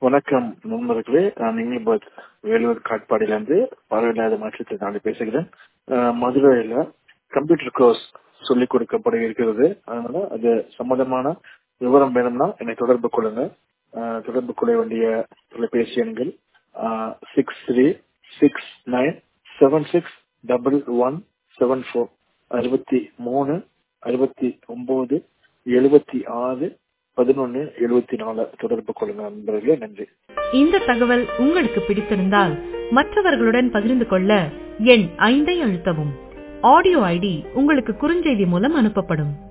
வணக்கம் நண்பர்களே நான் இங்கிலபர்த் வேலூர் காட்பாடியிலிருந்து பார்வையில்லாத மாற்றத்தினால பேசுகிறேன் அஹ் மதுரையில கம்ப்யூட்டர் கோர்ஸ் சொல்லிக் கொடுக்கப்பட இருக்கிறது அதனால அது சம்பந்தமான விவரம் வேணும்னா என்னை தொடர்பு கொள்ளுங்க அஹ் தொடர்பு கொள்ள வேண்டிய தொலைபேசி எண்கள் six three six nine seven six double one seven four அறுபத்தி மூணு அறுபத்தி ஒன்பது எழுபத்தி ஆறு பதினொன்னு எழுபத்தி நாலு தொடர்பு கொள்ளுங்க நண்பர்களே நன்றி இந்த தகவல் உங்களுக்கு பிடித்திருந்தால் மற்றவர்களுடன் பகிர்ந்து கொள்ள எண் ஐந்தை அழுத்தவும் ஆடியோ ஐடி உங்களுக்கு குறுஞ்செய்தி மூலம் அனுப்பப்படும்